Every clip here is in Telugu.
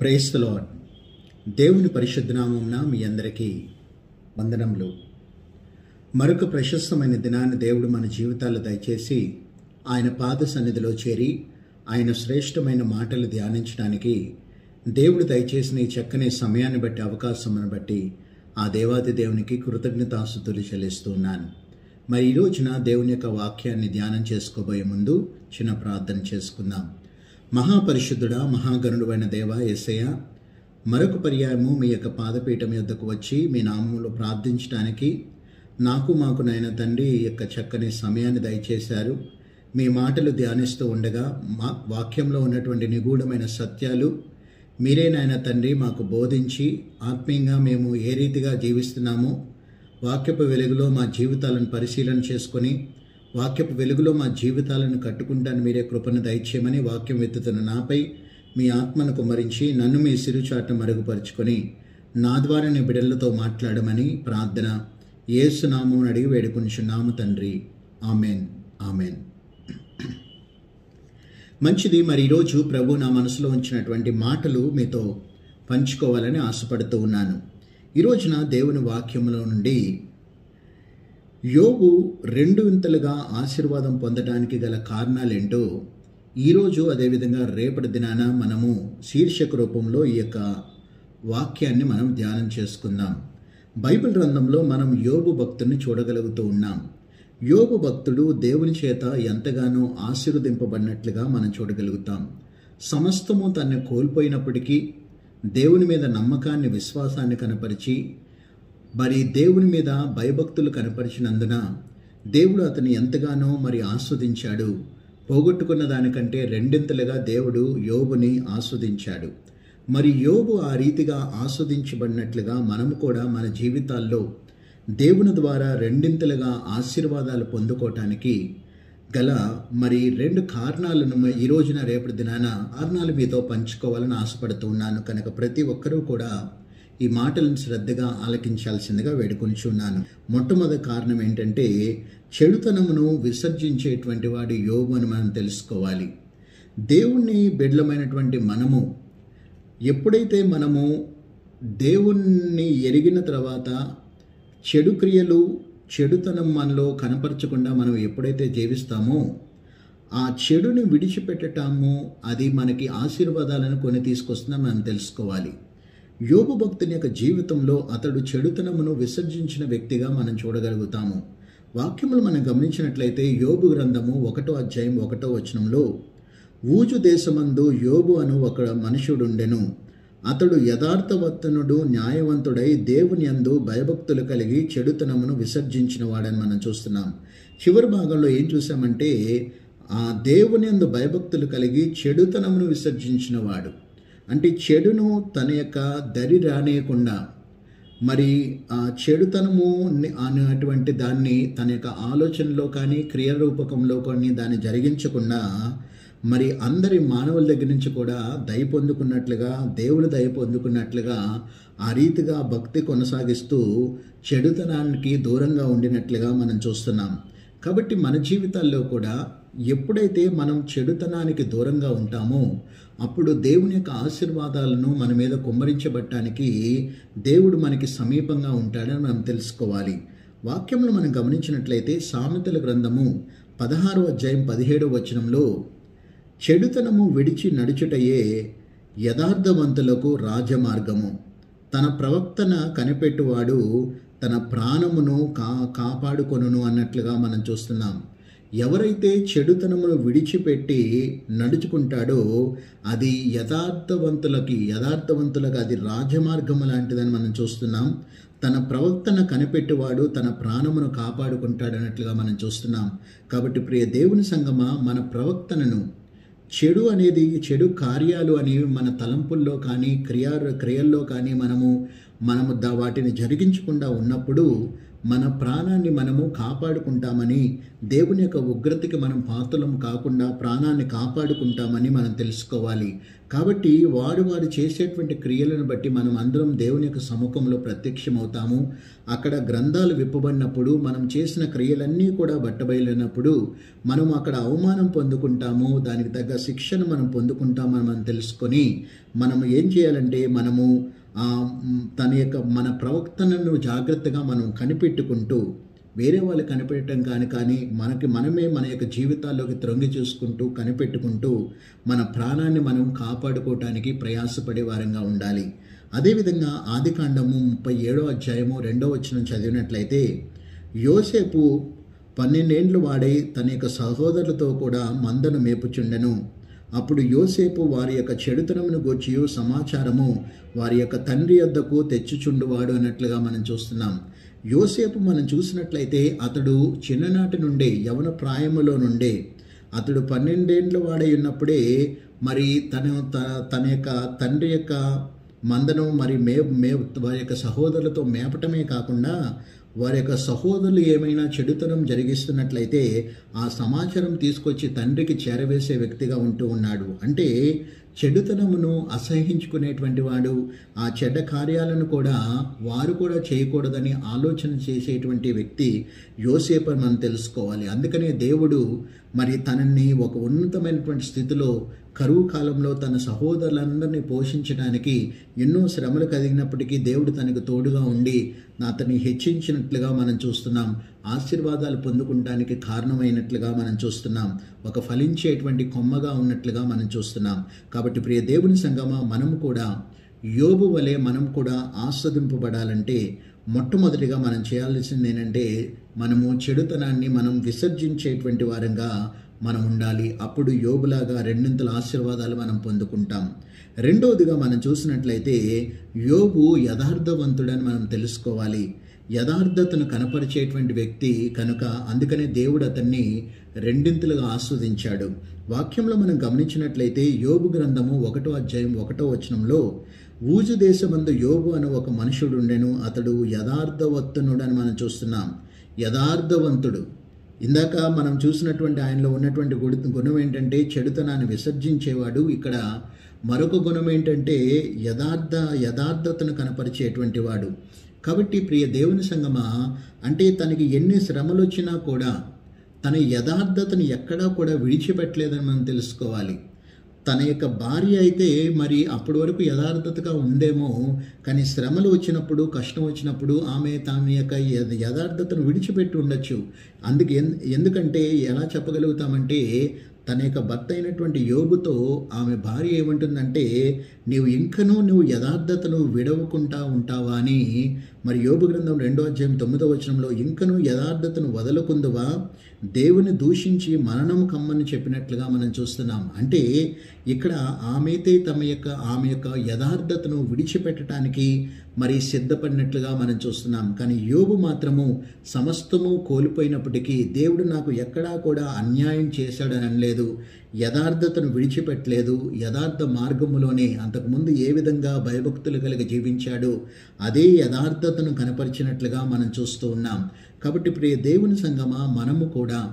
ప్రేస్ ద లాడ్ దేవుని పరిశుద్ధ నామమున మీ అందరికీ వందనములు మరొక ప్రశస్తమైన దినాన్ని దేవుడు మన జీవితాలు దయచేసి ఆయన పాద సన్నిధిలో చేరి ఆయన శ్రేష్టమైన మాటలు ధ్యానించడానికి దేవుడు దయచేసిన ఈ చక్కని సమయాన్ని బట్టి అవకాశమును బట్టి ఆ దేవాది దేవునికి కృతజ్ఞతాస్తుతులు చెల్లిస్తున్నాను మరి ఈ రోజున దేవుని యొక్క వాక్యాన్ని ధ్యానం చేసుకోబోయే ముందు చిన్న ప్రార్థన చేసుకుందాం మహాపరిశుద్ధుడా మహాగణుడువైన దేవ ఎస్సయ్య మరొక పర్యాయము మీ యొక్క పాదపీఠం యొద్దకు వచ్చి మీ నామంలో ప్రార్థించడానికి నాకు మాకు నాయన తండ్రి ఈ యొక్క చక్కని సమయాన్ని దయచేశారు మీ మాటలు ధ్యానిస్తూ ఉండగా మా వాక్యంలో ఉన్నటువంటి నిగూఢమైన సత్యాలు మీరే నాయన తండ్రి మాకు బోధించి ఆత్మీయంగా మేము ఏ రీతిగా జీవిస్తున్నామో వాక్యపు వెలుగులో మా జీవితాలను పరిశీలన చేసుకొని వాక్యపు వెలుగులో మా జీవితాలను కట్టుకుంటాను మీరే కృపను దయచేయమని వాక్యం ఎత్తుతున్న నాపై మీ ఆత్మను కుమ్మరించి నన్ను మీ సిరుచాట మరుగుపరుచుకొని నా ద్వారా నీ బిడ్డలతో మాట్లాడమని ప్రార్థన ఏసునామం అడిగి వేడుకొనిచున్నాము తండ్రి ఆమెన్ ఆమెన్ మంచిది మరి ఈరోజు ప్రభు నా మనసులో ఉంచినటువంటి మాటలు మీతో పంచుకోవాలని ఆశపడుతూ ఉన్నాను ఈ రోజున దేవుని వాక్యములో నుండి యోగు రెండు వింతలుగా ఆశీర్వాదం పొందడానికి గల కారణాలేంటో ఈరోజు అదేవిధంగా రేపటి దినాన మనము శీర్షక రూపంలో ఈ యొక్క వాక్యాన్ని మనం ధ్యానం చేసుకుందాం బైబిల్ గ్రంథంలో మనం యోగు భక్తుని చూడగలుగుతూ ఉన్నాం యోగు భక్తుడు దేవుని చేత ఎంతగానో ఆశీర్వదింపబడినట్లుగా మనం చూడగలుగుతాం సమస్తము తన్ని కోల్పోయినప్పటికీ దేవుని మీద నమ్మకాన్ని విశ్వాసాన్ని కనపరిచి మరి దేవుని మీద భయభక్తులు కనపరిచినందున దేవుడు అతని ఎంతగానో మరి ఆస్వాదించాడు పోగొట్టుకున్న దానికంటే రెండింతలుగా దేవుడు యోబుని ఆస్వాదించాడు మరి యోబు ఆ రీతిగా ఆస్వాదించబడినట్లుగా మనము కూడా మన జీవితాల్లో దేవుని ద్వారా రెండింతలుగా ఆశీర్వాదాలు పొందుకోవటానికి గల మరి రెండు కారణాలను ఈ రోజున రేపటి దినాన కారణాలు మీతో పంచుకోవాలని ఆశపడుతూ ఉన్నాను కనుక ప్రతి ఒక్కరూ కూడా ఈ మాటలను శ్రద్ధగా ఆలకించాల్సిందిగా వేడుకొనిచున్నాను మొట్టమొదటి కారణం ఏంటంటే చెడుతనమును విసర్జించేటువంటి వాడి యోగు అని మనం తెలుసుకోవాలి దేవుణ్ణి బిడ్లమైనటువంటి మనము ఎప్పుడైతే మనము దేవుణ్ణి ఎరిగిన తర్వాత చెడు క్రియలు చెడుతనం మనలో కనపరచకుండా మనం ఎప్పుడైతే జీవిస్తామో ఆ చెడుని విడిచిపెట్టటము అది మనకి ఆశీర్వాదాలను కొని తీసుకొస్తుందా మనం తెలుసుకోవాలి యోగు భక్తుని యొక్క జీవితంలో అతడు చెడుతనమును విసర్జించిన వ్యక్తిగా మనం చూడగలుగుతాము వాక్యములు మనం గమనించినట్లయితే యోబు గ్రంథము ఒకటో అధ్యాయం ఒకటో వచనంలో ఊజు దేశమందు యోబు అను ఒక మనుషుడుండెను అతడు యథార్థవర్తనుడు న్యాయవంతుడై దేవుని అందు భయభక్తులు కలిగి చెడుతనమును విసర్జించిన వాడని మనం చూస్తున్నాం చివరి భాగంలో ఏం చూసామంటే ఆ దేవుని అందు భయభక్తులు కలిగి చెడుతనమును విసర్జించిన వాడు అంటే చెడును తన యొక్క దరి రానియకుండా మరి ఆ చెడుతనము అనేటువంటి దాన్ని తన యొక్క ఆలోచనలో కానీ క్రియారూపకంలో కానీ దాన్ని జరిగించకుండా మరి అందరి మానవుల దగ్గర నుంచి కూడా దయ పొందుకున్నట్లుగా దేవుడు దయ పొందుకున్నట్లుగా ఆ రీతిగా భక్తి కొనసాగిస్తూ చెడుతనానికి దూరంగా ఉండినట్లుగా మనం చూస్తున్నాం కాబట్టి మన జీవితాల్లో కూడా ఎప్పుడైతే మనం చెడుతనానికి దూరంగా ఉంటామో అప్పుడు దేవుని యొక్క ఆశీర్వాదాలను మన మీద కుమ్మరించబట్టడానికి దేవుడు మనకి సమీపంగా ఉంటాడని మనం తెలుసుకోవాలి వాక్యంలో మనం గమనించినట్లయితే సామెతల గ్రంథము పదహారో అధ్యాయం పదిహేడవ వచనంలో చెడుతనము విడిచి నడుచుటయే యథార్థవంతులకు రాజమార్గము తన ప్రవక్తన కనిపెట్టువాడు తన ప్రాణమును కా కాపాడుకొనును అన్నట్లుగా మనం చూస్తున్నాం ఎవరైతే చెడుతనమును విడిచిపెట్టి నడుచుకుంటాడో అది యథార్థవంతులకి యథార్థవంతులకు అది రాజమార్గము లాంటిదని మనం చూస్తున్నాం తన ప్రవక్తన కనిపెట్టువాడు తన ప్రాణమును కాపాడుకుంటాడన్నట్లుగా మనం చూస్తున్నాం కాబట్టి ప్రియ దేవుని సంగమ మన ప్రవక్తనను చెడు అనేది చెడు కార్యాలు అనేవి మన తలంపుల్లో కానీ క్రియా క్రియల్లో కానీ మనము మనము దా వాటిని జరిగించకుండా ఉన్నప్పుడు మన ప్రాణాన్ని మనము కాపాడుకుంటామని దేవుని యొక్క ఉగ్రతకి మనం పాత్రలం కాకుండా ప్రాణాన్ని కాపాడుకుంటామని మనం తెలుసుకోవాలి కాబట్టి వారు వారు చేసేటువంటి క్రియలను బట్టి మనం అందరం దేవుని యొక్క సముఖంలో ప్రత్యక్షమవుతాము అక్కడ గ్రంథాలు విప్పబడినప్పుడు మనం చేసిన క్రియలన్నీ కూడా బట్టబయలినప్పుడు మనం అక్కడ అవమానం పొందుకుంటాము దానికి తగ్గ శిక్షను మనం పొందుకుంటామని మనం తెలుసుకొని మనం ఏం చేయాలంటే మనము ఆ, మ్, తన యొక్క మన ప్రవక్తనను జాగ్రత్తగా మనం కనిపెట్టుకుంటూ వేరే వాళ్ళు కనిపెట్టడం కానీ కానీ మనకి మనమే మన యొక్క జీవితాల్లోకి త్రొంగి చూసుకుంటూ కనిపెట్టుకుంటూ మన ప్రాణాన్ని మనం కాపాడుకోవటానికి ప్రయాసపడే వారంగా ఉండాలి అదేవిధంగా ఆదికాండము ముప్పై ఏడో అధ్యాయము రెండో వచనం చదివినట్లయితే యోసేపు పన్నెండేండ్లు వాడై తన యొక్క సహోదరులతో కూడా మందను మేపుచుండెను అప్పుడు యోసేపు వారి యొక్క చెడుతనమును గూర్చి సమాచారము వారి యొక్క తండ్రి యొద్దకు తెచ్చుచుండువాడు అన్నట్లుగా మనం చూస్తున్నాం యోసేపు మనం చూసినట్లయితే అతడు చిన్ననాటి నుండే యవన ప్రాయములో నుండే అతడు పన్నెండేండ్ల వాడై ఉన్నప్పుడే మరి తన త- తన యొక్క తండ్రి యొక్క మందను మరి మే మే వారి యొక్క సహోదరులతో మేపటమే కాకుండా వారి యొక్క సహోదరులు ఏమైనా చెడుతనం జరిగిస్తున్నట్లయితే ఆ సమాచారం తీసుకొచ్చి తండ్రికి చేరవేసే వ్యక్తిగా ఉంటూ ఉన్నాడు అంటే చెడుతనమును అసహించుకునేటువంటి వాడు ఆ చెడ్డ కార్యాలను కూడా వారు కూడా చేయకూడదని ఆలోచన చేసేటువంటి వ్యక్తి యోసేపు అని మనం తెలుసుకోవాలి అందుకనే దేవుడు మరి తనని ఒక ఉన్నతమైనటువంటి స్థితిలో కరువు కాలంలో తన సహోదరులందరినీ పోషించడానికి ఎన్నో శ్రమలు కలిగినప్పటికీ దేవుడు తనకు తోడుగా ఉండి అతన్ని హెచ్చించినట్లుగా మనం చూస్తున్నాం ఆశీర్వాదాలు పొందుకుంటానికి కారణమైనట్లుగా మనం చూస్తున్నాం ఒక ఫలించేటువంటి కొమ్మగా ఉన్నట్లుగా మనం చూస్తున్నాం కాబట్టి ప్రియ దేవుని సంగమా మనము కూడా యోబు వలె మనం కూడా ఆస్వాదింపబడాలంటే మొట్టమొదటిగా మనం చేయాల్సింది ఏంటంటే మనము చెడుతనాన్ని మనం విసర్జించేటువంటి వారంగా మనం ఉండాలి అప్పుడు యోబులాగా రెండింతల ఆశీర్వాదాలు మనం పొందుకుంటాం రెండవదిగా మనం చూసినట్లయితే యోబు యథార్థవంతుడని మనం తెలుసుకోవాలి యథార్థతను కనపరిచేటువంటి వ్యక్తి కనుక అందుకనే దేవుడు అతన్ని రెండింతలుగా ఆస్వాదించాడు వాక్యంలో మనం గమనించినట్లయితే యోబు గ్రంథము ఒకటో అధ్యాయం ఒకటో వచనంలో ఊజు దేశమందు యోబు అను ఒక మనుషుడు ఉండెను అతడు యథార్థవత్తునుడని మనం చూస్తున్నాం యథార్థవంతుడు ఇందాక మనం చూసినటువంటి ఆయనలో ఉన్నటువంటి గుడి- గుణం ఏంటంటే చెడుతనాన్ని విసర్జించేవాడు ఇక్కడ మరొక గుణం ఏంటంటే యథార్థ యథార్థతను కనపరిచేటువంటి వాడు కాబట్టి ప్రియ దేవుని సంగమా అంటే తనకి ఎన్ని శ్రమలు వచ్చినా కూడా తన యథార్థతను ఎక్కడా కూడా విడిచిపెట్టలేదని మనం తెలుసుకోవాలి తన యొక్క భార్య అయితే మరి అప్పటి వరకు యథార్థతగా ఉందేమో కానీ శ్రమలు వచ్చినప్పుడు కష్టం వచ్చినప్పుడు ఆమె తన యొక్క యథ- యథార్థతను విడిచిపెట్టి ఉండొచ్చు అందుకే ఎన్- ఎందుకంటే ఎలా చెప్పగలుగుతామంటే తన యొక్క భర్త అయినటువంటి యోగుతో ఆమె భార్య ఏమంటుందంటే నీవు ఇంకనూ నువ్వు యథార్థతను విడవకుంటా ఉంటావా అని మరి యోబు గ్రంథం రెండో అధ్యాయం తొమ్మిదో వచనంలో ఇంకనూ యథార్థతను వదలకుందువా దేవుని దూషించి మరణం కమ్మని చెప్పినట్లుగా మనం చూస్తున్నాం అంటే ఇక్కడ ఆమెతే తమ యొక్క ఆమె యొక్క యథార్థతను విడిచిపెట్టడానికి మరి సిద్ధపడినట్లుగా మనం చూస్తున్నాం కానీ యోబు మాత్రము సమస్తము కోల్పోయినప్పటికీ దేవుడు నాకు ఎక్కడా కూడా అన్యాయం చేశాడని అనలేదు యథార్థతను విడిచిపెట్టలేదు యథార్థ మార్గములోనే అంతకుముందు ఏ విధంగా భయభక్తులు కలిగి జీవించాడో అదే యథార్థతను కనపరిచినట్లుగా మనం చూస్తూ ఉన్నాం కాబట్టి ప్రియ దేవుని సంగమా మనము కూడా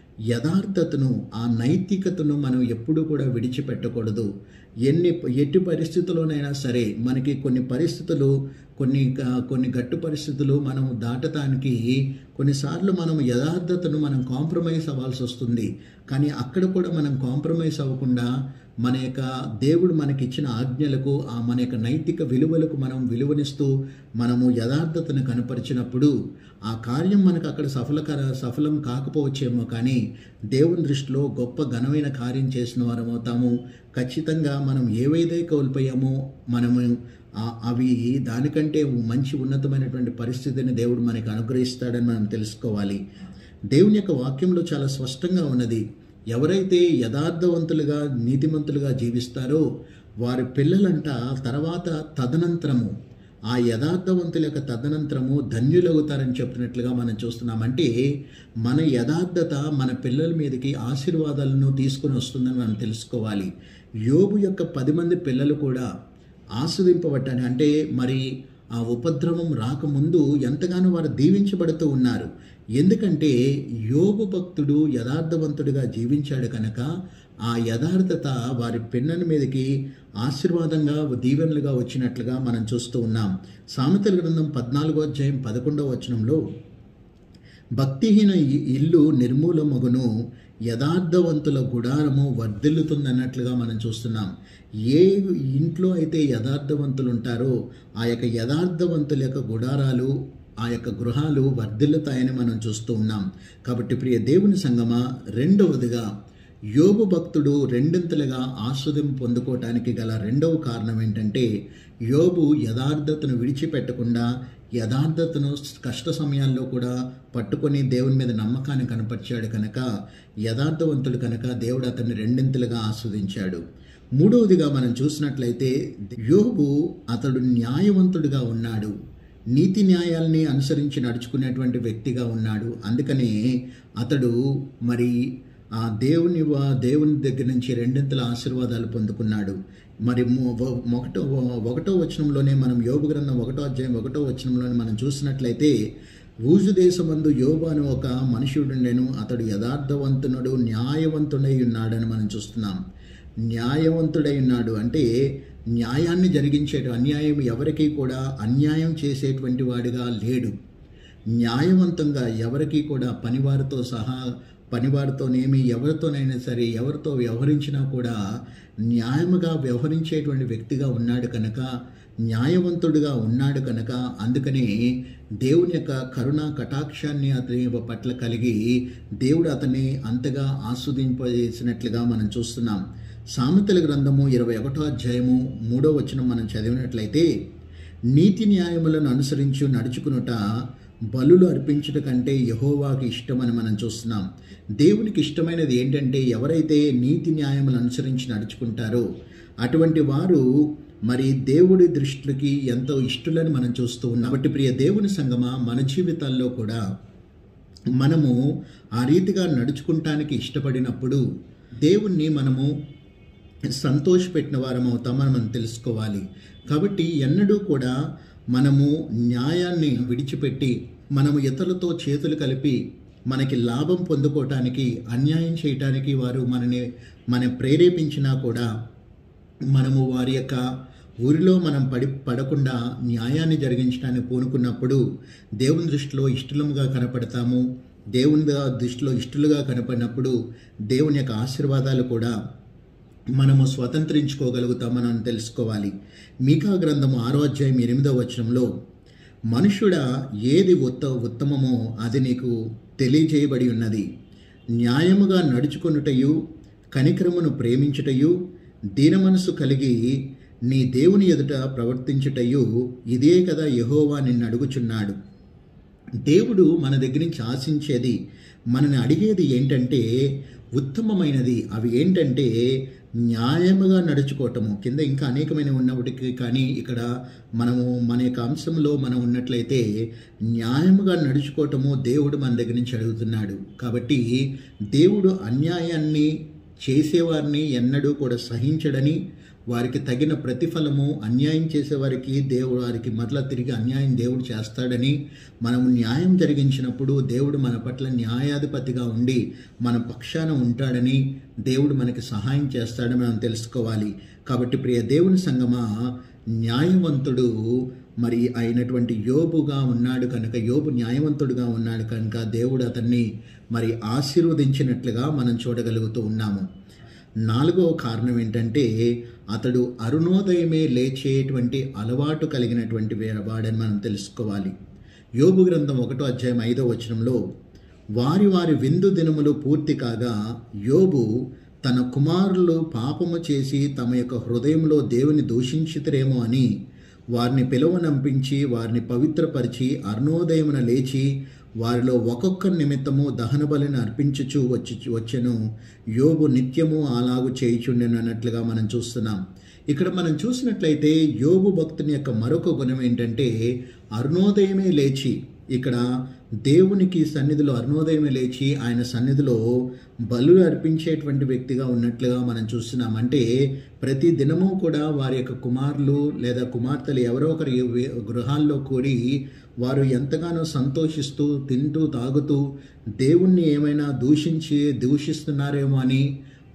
యథార్థతను ఆ నైతికతను మనం ఎప్పుడూ కూడా విడిచిపెట్టకూడదు ఎన్ని ఎట్టి పరిస్థితుల్లోనైనా సరే మనకి కొన్ని పరిస్థితులు కొన్ని క- కొన్ని గట్టు పరిస్థితులు మనం దాటటానికి కొన్నిసార్లు మనం యథార్థతను మనం కాంప్రమైజ్ అవ్వాల్సి వస్తుంది కానీ అక్కడ కూడా మనం కాంప్రమైజ్ అవ్వకుండా మన యొక్క దేవుడు మనకిచ్చిన ఆజ్ఞలకు ఆ మన యొక్క నైతిక విలువలకు మనం విలువనిస్తూ మనము యథార్థతను కనపరిచినప్పుడు ఆ కార్యం మనకు అక్కడ సఫలకర సఫలం కాకపోవచ్చేమో కానీ దేవుని దృష్టిలో గొప్ప ఘనమైన కార్యం చేసిన వారం అవుతాము ఖచ్చితంగా మనం ఏవైతే కోల్పోయామో మనము ఆ- అవి దానికంటే మంచి ఉన్నతమైనటువంటి పరిస్థితిని దేవుడు మనకి అనుగ్రహిస్తాడని మనం తెలుసుకోవాలి దేవుని యొక్క వాక్యంలో చాలా స్పష్టంగా ఉన్నది ఎవరైతే యథార్థవంతులుగా నీతిమంతులుగా జీవిస్తారో వారి పిల్లలంట తర్వాత తదనంతరము ఆ యథార్థవంతుల యొక్క తదనంతరము ధన్యులవుతారని చెప్పినట్లుగా మనం చూస్తున్నాం అంటే మన యథార్థత మన పిల్లల మీదకి ఆశీర్వాదాలను తీసుకుని వస్తుందని మనం తెలుసుకోవాలి యోబు యొక్క పది మంది పిల్లలు కూడా ఆస్వాదింపబట్టాని అంటే మరి ఆ ఉపద్రవం రాకముందు ఎంతగానో వారు దీవించబడుతూ ఉన్నారు ఎందుకంటే యోగు భక్తుడు యథార్థవంతుడిగా జీవించాడు కనుక ఆ యథార్థత వారి పిన్నల మీదకి ఆశీర్వాదంగా దీవెనలుగా వచ్చినట్లుగా మనం చూస్తూ ఉన్నాం సామెతల గ్రంథం పద్నాలుగో అధ్యాయం పదకొండవ వచనంలో భక్తిహీన ఇ- ఇల్లు నిర్మూలమగును యథార్థవంతుల గుడారము వర్ధిల్లుతుందన్నట్లుగా మనం చూస్తున్నాం ఏ ఇంట్లో అయితే యథార్థవంతులు ఉంటారో ఆ యొక్క యథార్థవంతుల యొక్క గుడారాలు ఆ యొక్క గృహాలు వర్ధిల్లుతాయని మనం చూస్తూ ఉన్నాం కాబట్టి ప్రియ దేవుని సంగమా రెండవదిగా యోగు భక్తుడు రెండింతలుగా ఆస్వాదం పొందుకోవటానికి గల రెండవ కారణం ఏంటంటే యోబు యథార్థతను విడిచిపెట్టకుండా యథార్థతను కష్ట సమయాల్లో కూడా పట్టుకొని దేవుని మీద నమ్మకాన్ని కనపరిచాడు కనుక యథార్థవంతుడు కనుక దేవుడు అతన్ని రెండింతలుగా ఆస్వాదించాడు మూడవదిగా మనం చూసినట్లయితే యోబు అతడు న్యాయవంతుడిగా ఉన్నాడు నీతి న్యాయాల్ని అనుసరించి నడుచుకునేటువంటి వ్యక్తిగా ఉన్నాడు అందుకనే అతడు మరి ఆ దేవుని వా- దేవుని దగ్గర నుంచి రెండింతల ఆశీర్వాదాలు పొందుకున్నాడు మరి మొ- ఒ- ఒకటో ఒకటో వచనంలోనే మనం యోగు గ్రంథం ఒకటో అధ్యాయం ఒకటో వచనంలోనే మనం చూసినట్లయితే ఊజు దేశమందు యోబు అని ఒక మనుషుడుండెను అతడు యథార్థవంతునుడు న్యాయవంతుడై ఉన్నాడని మనం చూస్తున్నాం న్యాయవంతుడై ఉన్నాడు అంటే న్యాయాన్ని జరిగించేట అన్యాయం ఎవరికీ కూడా అన్యాయం చేసేటువంటి వాడిగా లేడు న్యాయవంతంగా ఎవరికీ కూడా పనివారితో సహా పనివారితోనేమి ఎవరితోనైనా సరే ఎవరితో వ్యవహరించినా కూడా న్యాయముగా వ్యవహరించేటువంటి వ్యక్తిగా ఉన్నాడు కనుక న్యాయవంతుడిగా ఉన్నాడు కనుక అందుకని దేవుని యొక్క కరుణ కటాక్షాన్ని అతని పట్ల కలిగి దేవుడు అతన్ని అంతగా ఆస్వాదింపజేసినట్లుగా మనం చూస్తున్నాం సామెతల గ్రంథము ఇరవై ఒకటో అధ్యాయము మూడో వచనం మనం చదివినట్లయితే నీతి న్యాయములను అనుసరించి నడుచుకునుట బలులు అర్పించుట కంటే యహోవాకి ఇష్టమని మనం చూస్తున్నాం దేవునికి ఇష్టమైనది ఏంటంటే ఎవరైతే నీతి న్యాయములు అనుసరించి నడుచుకుంటారో అటువంటి వారు మరి దేవుడి దృష్టికి ఎంతో ఇష్టలని మనం చూస్తూ ఉన్నాం కాబట్టి ప్రియ దేవుని సంగమా మన జీవితాల్లో కూడా మనము ఆ రీతిగా నడుచుకుంటానికి ఇష్టపడినప్పుడు దేవుణ్ణి మనము సంతోషపెట్టిన వారం అవుతామని మనం తెలుసుకోవాలి కాబట్టి ఎన్నడూ కూడా మనము న్యాయాన్ని విడిచిపెట్టి మనము ఇతరులతో చేతులు కలిపి మనకి లాభం పొందుకోవటానికి అన్యాయం చేయటానికి వారు మనని మన ప్రేరేపించినా కూడా మనము వారి యొక్క ఊరిలో మనం పడి పడకుండా న్యాయాన్ని జరిగించడానికి పూనుకున్నప్పుడు దేవుని దృష్టిలో ఇష్టలుగా కనపడతాము దేవుని దృష్టిలో ఇష్టలుగా కనపడినప్పుడు దేవుని యొక్క ఆశీర్వాదాలు కూడా మనము స్వతంత్రించుకోగలుగుతామని మనం తెలుసుకోవాలి మీకా గ్రంథము ఆరో అధ్యాయం ఎనిమిదో వచనంలో మనుషుడా ఏది ఉత్త ఉత్తమమో అది నీకు తెలియజేయబడి ఉన్నది న్యాయముగా నడుచుకొనుటయు కనికరమును ప్రేమించుటయు దీనమనసు కలిగి నీ దేవుని ఎదుట ప్రవర్తించుటయు ఇదే కదా యహోవా నిన్ను అడుగుచున్నాడు దేవుడు మన దగ్గర నుంచి ఆశించేది మనని అడిగేది ఏంటంటే ఉత్తమమైనది అవి ఏంటంటే న్యాయముగా నడుచుకోవటము కింద ఇంకా అనేకమైన ఉన్నప్పటికీ కానీ ఇక్కడ మనము మన యొక్క అంశంలో మనం ఉన్నట్లయితే న్యాయముగా నడుచుకోవటము దేవుడు మన దగ్గర నుంచి అడుగుతున్నాడు కాబట్టి దేవుడు అన్యాయాన్ని చేసేవారిని ఎన్నడూ కూడా సహించడని వారికి తగిన ప్రతిఫలము అన్యాయం చేసేవారికి దేవుడు వారికి మరలా తిరిగి అన్యాయం దేవుడు చేస్తాడని మనము న్యాయం జరిగించినప్పుడు దేవుడు మన పట్ల న్యాయాధిపతిగా ఉండి మన పక్షాన ఉంటాడని దేవుడు మనకి సహాయం చేస్తాడని మనం తెలుసుకోవాలి కాబట్టి ప్రియ దేవుని సంగమా న్యాయవంతుడు మరి అయినటువంటి యోబుగా ఉన్నాడు కనుక యోబు న్యాయవంతుడుగా ఉన్నాడు కనుక దేవుడు అతన్ని మరి ఆశీర్వదించినట్లుగా మనం చూడగలుగుతూ ఉన్నాము నాలుగవ కారణం ఏంటంటే అతడు అరుణోదయమే లేచేటువంటి అలవాటు కలిగినటువంటి వే- వాడని మనం తెలుసుకోవాలి యోబు గ్రంథం ఒకటో అధ్యాయం ఐదో వచనంలో వారి వారి విందు దినములు పూర్తి కాగా యోబు తన కుమారులు పాపము చేసి తమ యొక్క హృదయంలో దేవుని దూషించితరేమో అని వారిని పిలువనంపించి వారిని పవిత్రపరిచి అరుణోదయమున లేచి వారిలో ఒక్కొక్క నిమిత్తము దహన బలిని అర్పించుచు వచ్చి వచ్చెను యోబు నిత్యము అలాగు చేయుచుండెను అన్నట్లుగా మనం చూస్తున్నాం ఇక్కడ మనం చూసినట్లయితే యోబు భక్తుని యొక్క మరొక గుణం ఏంటంటే అరుణోదయమే లేచి ఇక్కడ దేవునికి సన్నిధిలో అరుణోదయమే లేచి ఆయన సన్నిధిలో బలు అర్పించేటువంటి వ్యక్తిగా ఉన్నట్లుగా మనం చూస్తున్నాం అంటే ప్రతి దినము కూడా వారి యొక్క కుమారులు లేదా కుమార్తెలు ఎవరో ఒకరి వే- గృహాల్లో కూడి వారు ఎంతగానో సంతోషిస్తూ తింటూ తాగుతూ దేవుణ్ణి ఏమైనా దూషించి దూషిస్తున్నారేమో అని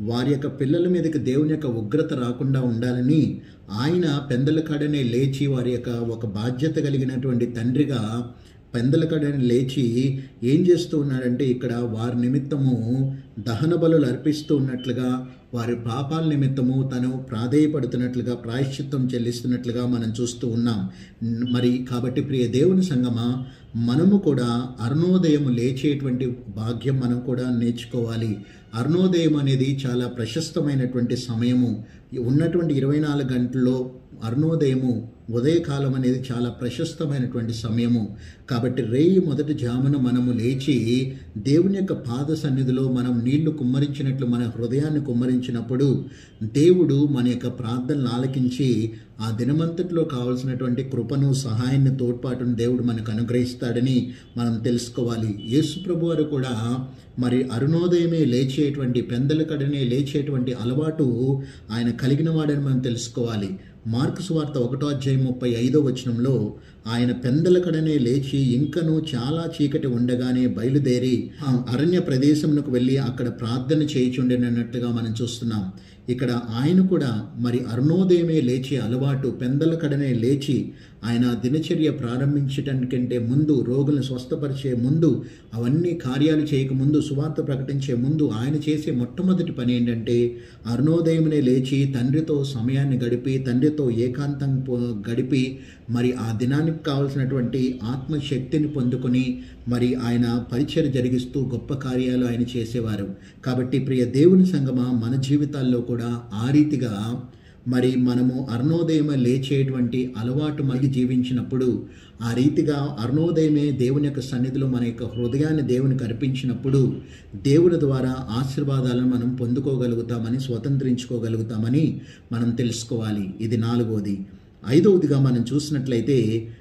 వారి యొక్క పిల్లల మీదకి దేవుని యొక్క ఉగ్రత రాకుండా ఉండాలని ఆయన పెందల కాడనే లేచి వారి యొక్క ఒక బాధ్యత కలిగినటువంటి తండ్రిగా పెందల కాడని లేచి ఏం చేస్తూ ఉన్నాడంటే ఇక్కడ వారి నిమిత్తము దహన బలులు అర్పిస్తూ ఉన్నట్లుగా వారి పాపాల నిమిత్తము తను ప్రాధేయపడుతున్నట్లుగా ప్రాయశ్చిత్తం చెల్లిస్తున్నట్లుగా మనం చూస్తూ ఉన్నాం మరి కాబట్టి ప్రియ దేవుని సంగమా మనము కూడా అరుణోదయం లేచేటువంటి భాగ్యం మనం కూడా నేర్చుకోవాలి అరుణోదయం అనేది చాలా ప్రశస్తమైనటువంటి సమయము ఉన్నటువంటి ఇరవై నాలుగు గంటల్లో అరుణోదయము ఉదయకాలం అనేది చాలా ప్రశస్తమైనటువంటి సమయము కాబట్టి రేయి మొదటి జామున మనము లేచి దేవుని యొక్క పాద సన్నిధిలో మనం నీళ్లు కుమ్మరించినట్లు మన హృదయాన్ని కుమ్మరించినప్పుడు దేవుడు మన యొక్క ప్రార్థనలు ఆలకించి ఆ దినమంతట్లో కావలసినటువంటి కృపను సహాయాన్ని తోడ్పాటును దేవుడు మనకు అనుగ్రహిస్తాడని మనం తెలుసుకోవాలి యేసు ప్రభు వారు కూడా మరి అరుణోదయమే లేచేటువంటి పెందల కడనే లేచేటువంటి అలవాటు ఆయన కలిగిన వాడని మనం తెలుసుకోవాలి మార్కు సువార్త ఒకటో అధ్యాయం ముప్పై ఐదో వచనంలో ఆయన పెందల కడనే లేచి ఇంకను చాలా చీకటి ఉండగానే బయలుదేరి ఆ అరణ్య ప్రదేశమునకు వెళ్ళి అక్కడ ప్రార్థన చేయుచుండెనన్నట్టుగా మనం చూస్తున్నాం ఇక్కడ ఆయన కూడా మరి అరుణోదయమే లేచే అలవాటు పెందల కడనే లేచి ఆయన దినచర్య ప్రారంభించటానికంటే ముందు రోగులను స్వస్థపరిచే ముందు అవన్నీ కార్యాలు చేయకముందు సువార్త ప్రకటించే ముందు ఆయన చేసే మొట్టమొదటి పని ఏంటంటే అరుణోదయమునే లేచి తండ్రితో సమయాన్ని గడిపి తండ్రితో ఏకాంతం పో- గడిపి మరి ఆ దినానికి కావలసినటువంటి ఆత్మశక్తిని పొందుకొని మరి ఆయన పరిచయం జరిగిస్తూ గొప్ప కార్యాలు ఆయన చేసేవారు కాబట్టి ప్రియ దేవుని సంగమ మన జీవితాల్లో కూడా ఆ రీతిగా మరి మనము అరుణోదయమే లేచేటువంటి అలవాటు మనకి జీవించినప్పుడు ఆ రీతిగా అరుణోదయమే దేవుని యొక్క సన్నిధిలో మన యొక్క హృదయాన్ని దేవునికి అర్పించినప్పుడు దేవుని ద్వారా ఆశీర్వాదాలను మనం పొందుకోగలుగుతామని స్వతంత్రించుకోగలుగుతామని మనం తెలుసుకోవాలి ఇది నాలుగవది ఐదవదిగా మనం చూసినట్లయితే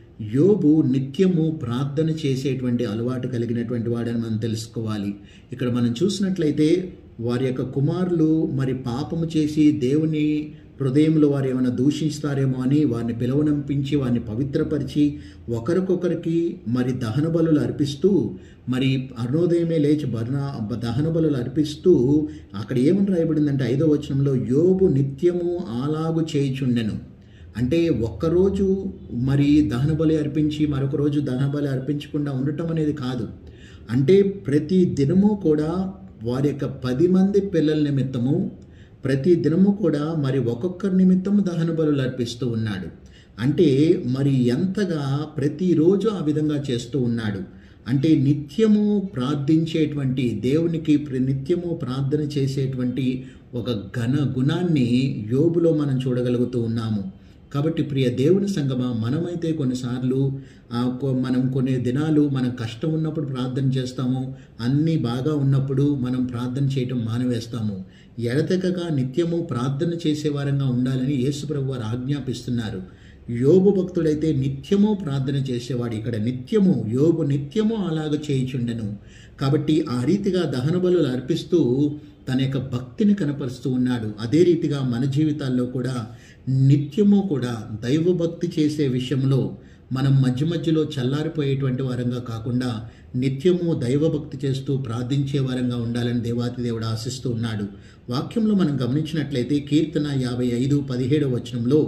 యోబు నిత్యము ప్రార్థన చేసేటువంటి అలవాటు కలిగినటువంటి వాడని మనం తెలుసుకోవాలి ఇక్కడ మనం చూసినట్లయితే వారి యొక్క కుమారులు మరి పాపము చేసి దేవుని హృదయంలో వారు ఏమైనా దూషిస్తారేమో అని వారిని పిలవనంపించి వారిని పవిత్రపరిచి ఒకరికొకరికి మరి దహన బలులు అర్పిస్తూ మరి అరుణోదయమే లేచి బర్ణ దహన బలులు అర్పిస్తూ అక్కడ ఏమని రాయబడిందంటే ఐదో వచనంలో యోబు నిత్యము అలాగు చేయుచుండెను అంటే ఒక్కరోజు మరి దహన బలి అర్పించి మరొక రోజు దహన బలి అర్పించకుండా ఉండటం అనేది కాదు అంటే ప్రతి దినము కూడా వారి యొక్క పది మంది పిల్లల నిమిత్తము ప్రతి దినము కూడా మరి ఒక్కొక్కరి నిమిత్తము దహన బలులు అర్పిస్తూ ఉన్నాడు అంటే మరి ఎంతగా ప్రతిరోజు ఆ విధంగా చేస్తూ ఉన్నాడు అంటే నిత్యము ప్రార్థించేటువంటి దేవునికి ప్ర- నిత్యము ప్రార్థన చేసేటువంటి ఒక ఘన గుణాన్ని యోబులో మనం చూడగలుగుతూ ఉన్నాము కాబట్టి ప్రియ దేవుని సంగమ మనమైతే కొన్నిసార్లు ఆ, కొ- మనం కొన్ని దినాలు మనం కష్టం ఉన్నప్పుడు ప్రార్థన చేస్తాము అన్నీ బాగా ఉన్నప్పుడు మనం ప్రార్థన చేయటం మానివేస్తాము ఎడతెగక నిత్యము ప్రార్థన చేసేవారంగా ఉండాలని యేసుప్రభు వారు ఆజ్ఞాపిస్తున్నారు యోబు భక్తుడైతే నిత్యము ప్రార్థన చేసేవాడు ఇక్కడ నిత్యము యోబు నిత్యము అలాగ చేయుచుండెను కాబట్టి ఆ రీతిగా దహన బలులు అర్పిస్తూ తన యొక్క భక్తిని కనపరుస్తూ ఉన్నాడు అదే రీతిగా మన జీవితాల్లో కూడా నిత్యము కూడా దైవభక్తి చేసే విషయంలో మనం మధ్య మధ్యలో చల్లారిపోయేటువంటి వారంగా కాకుండా నిత్యము దైవభక్తి చేస్తూ ప్రార్థించే వారంగా ఉండాలని దేవాతి దేవుడు ఆశిస్తూ ఉన్నాడు వాక్యంలో మనం గమనించినట్లయితే కీర్తన యాభై ఐదు పదిహేడవ వచనంలో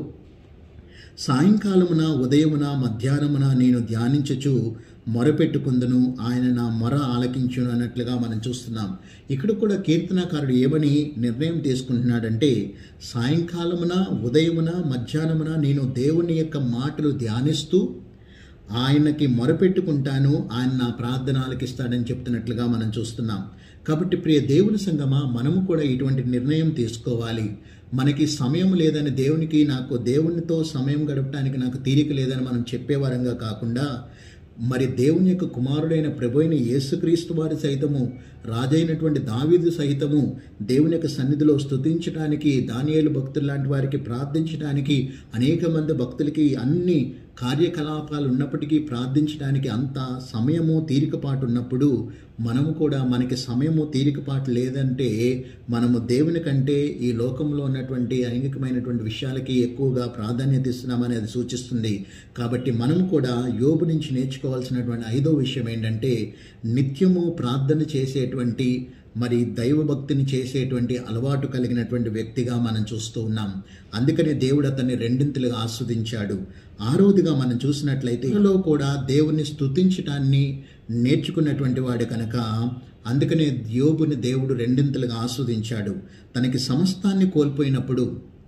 సాయంకాలమున ఉదయమున మధ్యాహ్నమున నేను ధ్యానించుచు మొరపెట్టుకుందును ఆయన నా మొర ఆలకించును అన్నట్లుగా మనం చూస్తున్నాం ఇక్కడ కూడా కీర్తనాకారుడు ఏమని నిర్ణయం తీసుకుంటున్నాడంటే సాయంకాలమున ఉదయమున మధ్యాహ్నమున నేను దేవుని యొక్క మాటలు ధ్యానిస్తూ ఆయనకి మొరపెట్టుకుంటాను ఆయన నా ప్రార్థన ఆలకిస్తాడని చెప్తున్నట్లుగా మనం చూస్తున్నాం కాబట్టి ప్రియ దేవుని సంగమా మనము కూడా ఇటువంటి నిర్ణయం తీసుకోవాలి మనకి సమయం లేదని దేవునికి నాకు దేవునితో సమయం గడపడానికి నాకు తీరిక లేదని మనం చెప్పేవారంగా కాకుండా మరి దేవుని యొక్క కుమారుడైన ప్రభు అయిన యేసుక్రీస్తు వారి సైతము రాజైనటువంటి దావీదు సైతము దేవుని యొక్క సన్నిధిలో స్తుతించడానికి దానియేలు భక్తులు లాంటి వారికి ప్రార్థించడానికి అనేక మంది భక్తులకి అన్ని కార్యకలాపాలు ఉన్నప్పటికీ ప్రార్థించడానికి అంత సమయము తీరికపాటు ఉన్నప్పుడు మనము కూడా మనకి సమయము తీరికపాటు లేదంటే మనము దేవుని కంటే ఈ లోకంలో ఉన్నటువంటి ఐంగికమైనటువంటి విషయాలకి ఎక్కువగా ప్రాధాన్యత ఇస్తున్నామని అది సూచిస్తుంది కాబట్టి మనం కూడా యోబు నుంచి నేర్చుకోవాల్సినటువంటి ఐదో విషయం ఏంటంటే నిత్యము ప్రార్థన చేసేటువంటి మరి దైవభక్తిని చేసేటువంటి అలవాటు కలిగినటువంటి వ్యక్తిగా మనం చూస్తూ ఉన్నాం అందుకనే దేవుడు అతన్ని రెండింతలుగా ఆస్వాదించాడు ఆరోదిగా మనం చూసినట్లయితే ఇందులో కూడా దేవుని స్తుతించటాన్ని నేర్చుకున్నటువంటి వాడు కనుక అందుకనే యోబుని దేవుడు రెండింతలుగా ఆస్వాదించాడు తనకి సమస్తాన్ని కోల్పోయినప్పుడు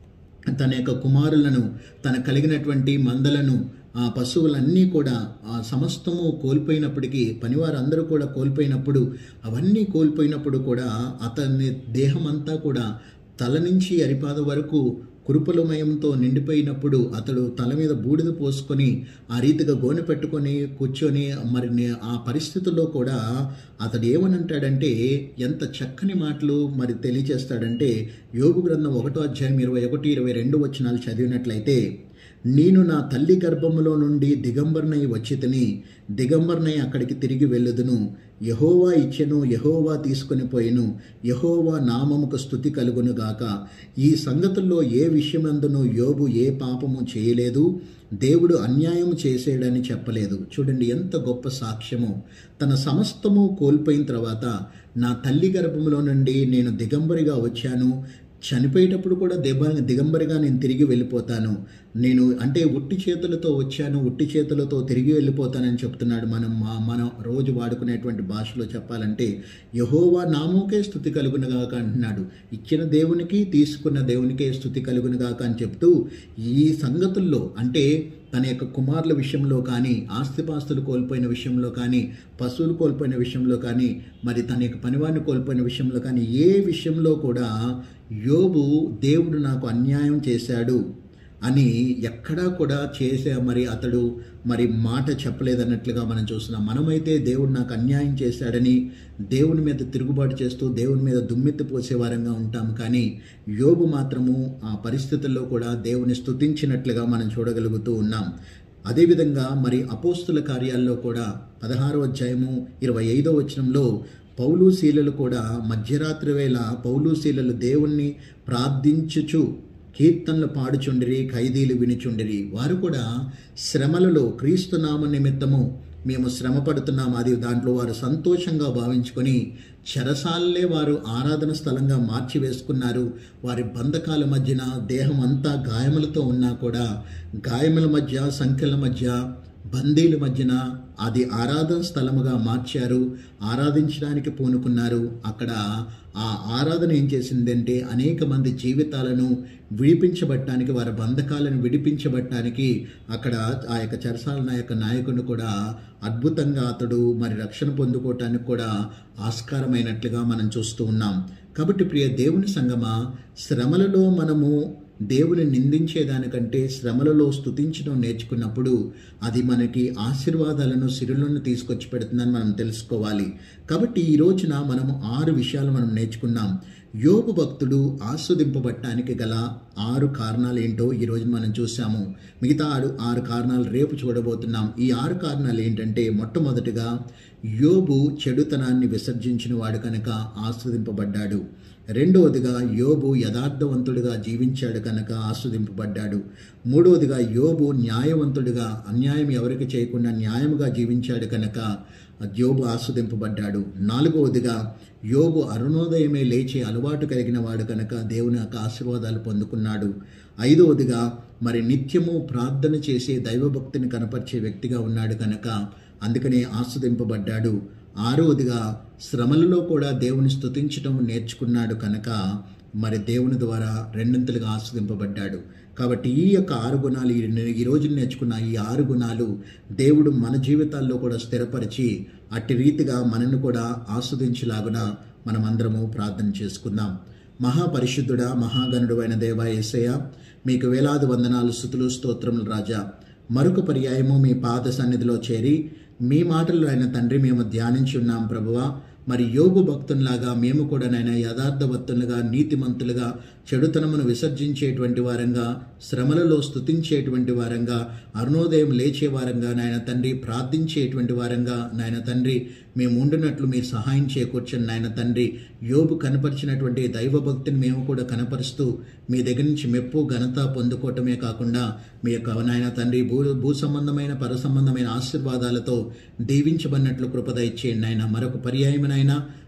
తన యొక్క కుమారులను తన కలిగినటువంటి మందలను ఆ పశువులన్నీ కూడా ఆ సమస్తము కోల్పోయినప్పటికీ పనివారందరూ కూడా కోల్పోయినప్పుడు అవన్నీ కోల్పోయినప్పుడు కూడా అతని దేహం అంతా కూడా తల నుంచి అరిపాద వరకు కురుపలమయంతో నిండిపోయినప్పుడు అతడు తల మీద బూడిద పోసుకొని ఆ రీతిగా గోనె పెట్టుకొని కూర్చొని మరి నే- ఆ పరిస్థితుల్లో కూడా అతడు ఏమనంటాడంటే ఎంత చక్కని మాటలు మరి తెలియజేస్తాడంటే యోగు గ్రంథం ఒకటో అధ్యాయం ఇరవై ఒకటి ఇరవై రెండు వచనాలు చదివినట్లయితే నేను నా తల్లి గర్భములో నుండి దిగంబర్నై వచ్చి తిని దిగంబర్నై అక్కడికి తిరిగి వెళ్ళుదును యహోవా ఇచ్చెను యహోవా తీసుకొని పోయిను యహోవా నామముకు స్థుతి కలుగును గాక ఈ సంగతుల్లో ఏ విషయమందును యోబు ఏ పాపము చేయలేదు దేవుడు అన్యాయం చేసేడని చెప్పలేదు చూడండి ఎంత గొప్ప సాక్ష్యము తన సమస్తము కోల్పోయిన తర్వాత నా తల్లి గర్భములో నుండి నేను దిగంబరిగా వచ్చాను చనిపోయేటప్పుడు కూడా దిగ దిగంబరిగా నేను తిరిగి వెళ్ళిపోతాను నేను అంటే ఉట్టి చేతులతో వచ్చాను ఉట్టి చేతులతో తిరిగి వెళ్ళిపోతానని చెప్తున్నాడు మనం మా- మనం రోజు వాడుకునేటువంటి భాషలో చెప్పాలంటే యహోవా నామోకే స్థుతి కలుగునుగాక అంటున్నాడు ఇచ్చిన దేవునికి తీసుకున్న దేవునికే స్థుతి కలుగునుగాక అని చెప్తూ ఈ సంగతుల్లో అంటే తన యొక్క కుమారుల విషయంలో కానీ ఆస్తిపాస్తులు కోల్పోయిన విషయంలో కానీ పశువులు కోల్పోయిన విషయంలో కానీ మరి తన యొక్క పనివాడిని కోల్పోయిన విషయంలో కానీ ఏ విషయంలో కూడా యోబు దేవుడు నాకు అన్యాయం చేశాడు అని ఎక్కడా కూడా చేసే మరి అతడు మరి మాట చెప్పలేదన్నట్లుగా మనం చూస్తున్నాం మనమైతే దేవుడు నాకు అన్యాయం చేశాడని దేవుని మీద తిరుగుబాటు చేస్తూ దేవుని మీద దుమ్మెత్తి పోసే వారంగా ఉంటాం కానీ యోబు మాత్రము ఆ పరిస్థితుల్లో కూడా దేవుని స్తుతించినట్లుగా మనం చూడగలుగుతూ ఉన్నాం అదేవిధంగా మరి అపోస్తుల కార్యాల్లో కూడా పదహారో అధ్యాయము ఇరవై ఐదో వచనంలో పౌలు శీలలు కూడా మధ్యరాత్రి వేళ పౌలు శీలలు దేవుణ్ణి ప్రార్థించుచు కీర్తనలు పాడుచుండిరి ఖైదీలు వినుచుండిరి వారు కూడా శ్రమలలో క్రీస్తు నామ నిమిత్తము మేము శ్రమ పడుతున్నాం అది దాంట్లో వారు సంతోషంగా భావించుకొని చెరసాలలే వారు ఆరాధన స్థలంగా మార్చి వేసుకున్నారు వారి బంధకాల మధ్యన దేహం అంతా గాయములతో ఉన్నా కూడా గాయముల మధ్య సంఖ్యల మధ్య బందీల మధ్యన అది ఆరాధన స్థలముగా మార్చారు ఆరాధించడానికి పూనుకున్నారు అక్కడ ఆ ఆరాధన ఏం చేసిందంటే అనేక మంది జీవితాలను విడిపించబట్టానికి వారి బంధకాలను విడిపించబట్టానికి అక్కడ ఆ యొక్క చెరసాల నా యొక్క నాయకుడు కూడా అద్భుతంగా అతడు మరి రక్షణ పొందుకోవటానికి కూడా ఆస్కారమైనట్లుగా మనం చూస్తూ ఉన్నాం కాబట్టి ప్రియ దేవుని సంగమా శ్రమలలో మనము దేవుని నిందించేదానికంటే శ్రమలలో స్తుతించడం నేర్చుకున్నప్పుడు అది మనకి ఆశీర్వాదాలను సిరులను తీసుకొచ్చి పెడుతుందని మనం తెలుసుకోవాలి కాబట్టి ఈ రోజున మనము ఆరు విషయాలు మనం నేర్చుకున్నాం యోగు భక్తుడు ఆస్వాదింపబట్టడానికి గల ఆరు కారణాలు ఏంటో ఈరోజు మనం చూసాము మిగతా ఆరు ఆరు కారణాలు రేపు చూడబోతున్నాం ఈ ఆరు కారణాలు ఏంటంటే మొట్టమొదటిగా యోబు చెడుతనాన్ని విసర్జించిన వాడు కనుక ఆస్వాదింపబడ్డాడు రెండవదిగా యోబు యథార్థవంతుడిగా జీవించాడు కనుక ఆస్వాదింపబడ్డాడు మూడవదిగా యోబు న్యాయవంతుడిగా అన్యాయం ఎవరికి చేయకుండా న్యాయముగా జీవించాడు కనుక యోబు ఆస్వాదింపబడ్డాడు నాలుగవదిగా యోబు అరుణోదయమే లేచే అలవాటు కలిగిన వాడు కనుక దేవుని యొక్క ఆశీర్వాదాలు పొందుకున్నాడు ఐదవదిగా మరి నిత్యము ప్రార్థన చేసే దైవభక్తిని కనపరిచే వ్యక్తిగా ఉన్నాడు కనుక అందుకనే ఆస్వాదింపబడ్డాడు ఆరవదిగా శ్రమలలో కూడా దేవుని స్తుతించడం నేర్చుకున్నాడు కనుక మరి దేవుని ద్వారా రెండింతలుగా ఆస్వాదింపబడ్డాడు కాబట్టి ఈ యొక్క ఆరు గుణాలు ఈ నే- ఈ రోజు నేర్చుకున్న ఈ ఆరు గుణాలు దేవుడు మన జీవితాల్లో కూడా స్థిరపరిచి అట్టి రీతిగా మనను కూడా ఆస్వాదించేలాగున మనమందరము ప్రార్థన చేసుకుందాం మహాపరిశుద్ధుడా మహాగణుడు అయిన దేవా యేసయ్య మీకు వేలాది వందనాలు స్థుతులు స్తోత్రములు రాజా మరొక పర్యాయము మీ పాద సన్నిధిలో చేరి మీ మాటలు అయిన తండ్రి మేము ధ్యానించి ఉన్నాం ప్రభువా మరి యోగు భక్తుల్లాగా మేము కూడా నాయన యథార్థభక్తులుగా నీతిమంతులుగా చెడుతనమును విసర్జించేటువంటి వారంగా శ్రమలలో స్తుతించేటువంటి వారంగా అరుణోదయం లేచే వారంగా నాయన తండ్రి ప్రార్థించేటువంటి వారంగా నాయన తండ్రి మేము ఉండినట్లు మీరు సహాయం చేకూర్చండి నాయన తండ్రి యోబు కనపరిచినటువంటి దైవభక్తిని మేము కూడా కనపరుస్తూ మీ దగ్గర నుంచి మెప్పు ఘనత పొందుకోవటమే కాకుండా మీ యొక్క నాయన తండ్రి భూ భూ సంబంధమైన పర సంబంధమైన ఆశీర్వాదాలతో దీవించబడినట్లు కృపద ఇచ్చేయండి నాయన మరొక పర్యాయమునైనా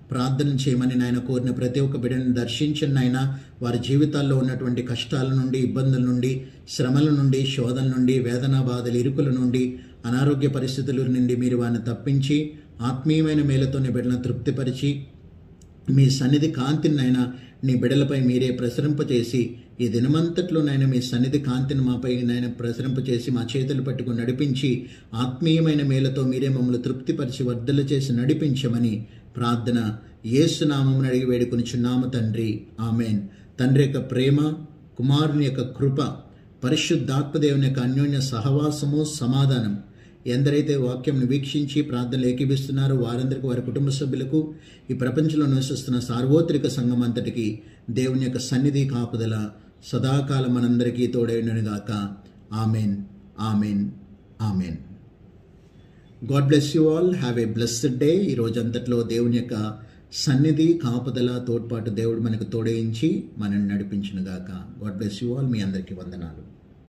ప్రార్థన చేయమని నాయన కోరిన ప్రతి ఒక్క బిడ్డను దర్శించండి నాయన వారి జీవితాల్లో ఉన్నటువంటి కష్టాల నుండి ఇబ్బందుల నుండి శ్రమల నుండి శోధన నుండి వేదనా బాధలు ఇరుకుల నుండి అనారోగ్య పరిస్థితుల నుండి మీరు వారిని తప్పించి ఆత్మీయమైన మేలతోనే బిడ్డలను తృప్తిపరిచి మీ సన్నిధి కాంతిని నాయన నీ బిడలపై మీరే ప్రసరింపచేసి ఈ దినమంతట్లో నాయన మీ సన్నిధి కాంతిని మాపై నాయన ప్రసరింపచేసి మా చేతులు పట్టుకుని నడిపించి ఆత్మీయమైన మేలతో మీరే మమ్మల్ని తృప్తిపరిచి వర్ధలు చేసి నడిపించమని ప్రార్థన ఏసునామం అడిగి వేడుకొనిచున్నాము తండ్రి ఆమెన్ తండ్రి యొక్క ప్రేమ కుమారుని యొక్క కృప పరిశుద్ధాత్మదేవుని యొక్క అన్యోన్య సహవాసము సమాధానం ఎందరైతే వాక్యంను వీక్షించి ప్రార్థనలు ఏకీభిస్తున్నారో వారందరికీ వారి కుటుంబ సభ్యులకు ఈ ప్రపంచంలో నివసిస్తున్న సార్వత్రిక సంఘం అంతటికి దేవుని యొక్క సన్నిధి కాపుదల సదాకాలం మనందరికీ తోడైనగాక amen amen amen God bless you all have a blessed day ఈ రోజంతట్లో దేవుని యొక్క సన్నిధి కాపుదల తోడ్పాటు దేవుడు మనకు తోడయించి మనల్ని నడిపించునుగాక గాడ్ బ్లెస్ యూ ఆల్ మీ అందరికీ వందనాలు